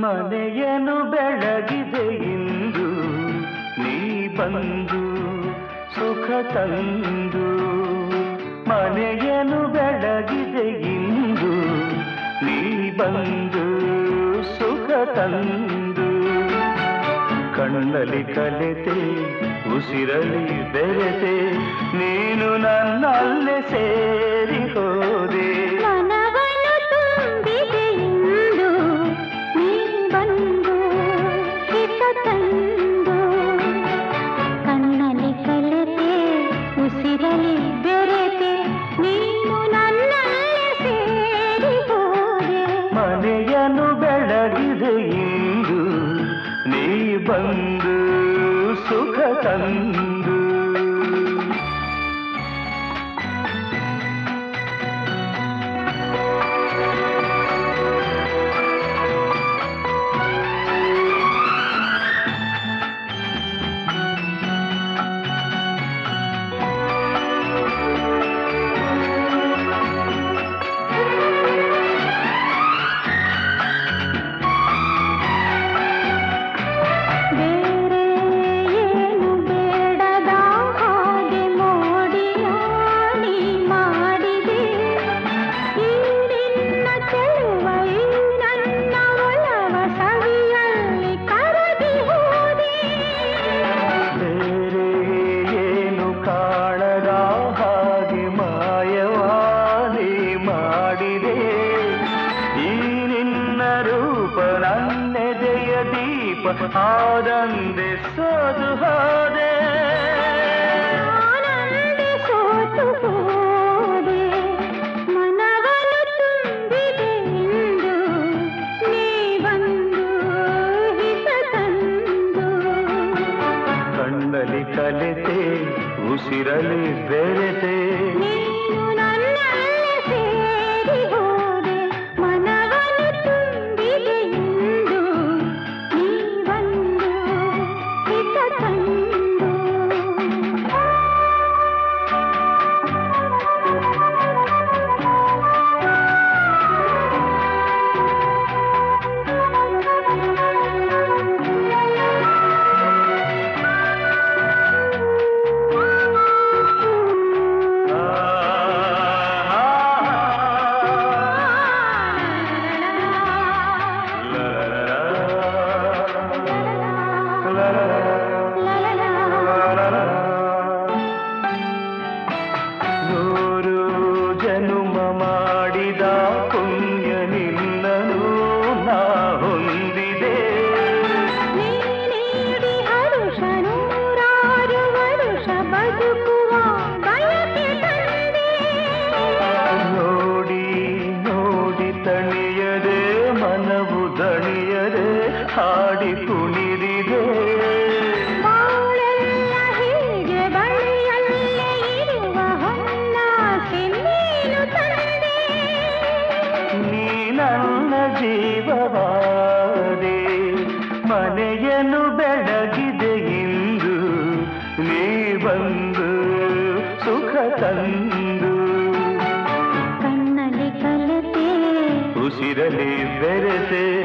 ಮನೆಯನು ಬೆಳಗಿದೆ ಇಂದು ನೀ ಬಂದು ಸುಖ ತಂದು ಮನೆಯನು ಬೆಳಗಿದೆ ಇಂದು ನೀ ಬಂದು ಸುಖ ತಂದು ಕಣ್ಣಲ್ಲಿ ಕಲೆತೆ ಉಸಿರಲಿ ಬೆರೆತೆ ನೀನು ನನ್ನಲ್ಲೇ ಸೇರಿ ಹೋದೆ ಮನವನ್ನು ತುಂಬಿದೆ ಇಂದು ನೀ ಬಂದು ಹಿತ ತಂದು ಕಣ್ಣಲ್ಲಿ ಕಲೆತೆ ಉಸಿರಲಿ ಬೆರೆತೆ ನೀನು ನನ್ನಲ್ಲೇ ಸೇರಿ ಹೋದೆ ಮನೆಯನ್ನು ಬೆಳಗಿದೆ ಇಂದು ನೀ ಬಂದು ಸುಖ ತಂದು ಬೇರೆ ಏನು ಬೇಡದ ಹಾಗೆ ಮೋಡಿಯ ನೀ ಮಾಡಿದೆ ಈ ನಿನ್ನ ಚೆಲುವ ಈ ನನ್ನ ಒಲವ ಸವಿಯಲ್ಲಿ ಕರಗಿ ಹೋದೆ ಬೇರೆ ಏನು ಕಾಣದ ಹಾಗೆ ಮಾಯವಾದಿ ಮಾಡಿದೆ ಈ ನಿನ್ನ ರೂಪ ನನ್ನೆದೆಯ ದೀಪ ಆದಂದೆ ಸೋದು ಹೋದೆ ಆನಂದ ಸೋತು ಹೋದೆ ಮನವನ್ನು ತುಂಬಿದೆ ಇಂದು ನೀ ಬಂದು ಹಿತ ತಂದು ಕಣ್ಣಲ್ಲಿ ಕಲೆತೆ ಉಸಿರಲಿ ಬೆರೆತೆ ನೀನು ನನ್ನಲ್ಲೇ ಸೇರಿ ಹೋದೆ ಮನವನ್ನು ತುಂಬಿದೆ ಇಂದು ನೀ ಬಂದು ಹಿತ ಆ, ಆ, ತಂದು ಲ, ಲ, ಲ, ಲ. ನೂರು ಜನುಮ ಮಾಡಿದ ಪುಣ್ಯ ನಿನ್ನನು ನಾ ಹೊಂದಿದೆ ನೀಡಿ ಹರುಷ ನೂರಾರು ವರುಷ ಬದುಕುವ ಬಯಕೆ ತಂದೆ ನೋಡಿ ನೋಡಿ ತಣಿಯದೆ ಮನವು ದಣಿಯದೆ ಹಾಡಿ ಕುಣಿದಿದೆ ಬಾಳೆಲ್ಲ ಹೀಗೆ ಬಳಿಯಲ್ಲೇ ಇರುವ ಹೊನ್ನಾಸೆ ನೀನು ತಂದೆ ನೀ ನನ್ನ ಜೀವವಾದೆ ಮನೆಯನ್ನು ಬೆಳಗಿದೆ ಇಂದು ನೀ ಬಂದು ಸುಖ ತಂದು ಕಣ್ಣಲ್ಲಿ ಕಲತೆ ಉಸಿರಲಿ ಬೆರೆತೆ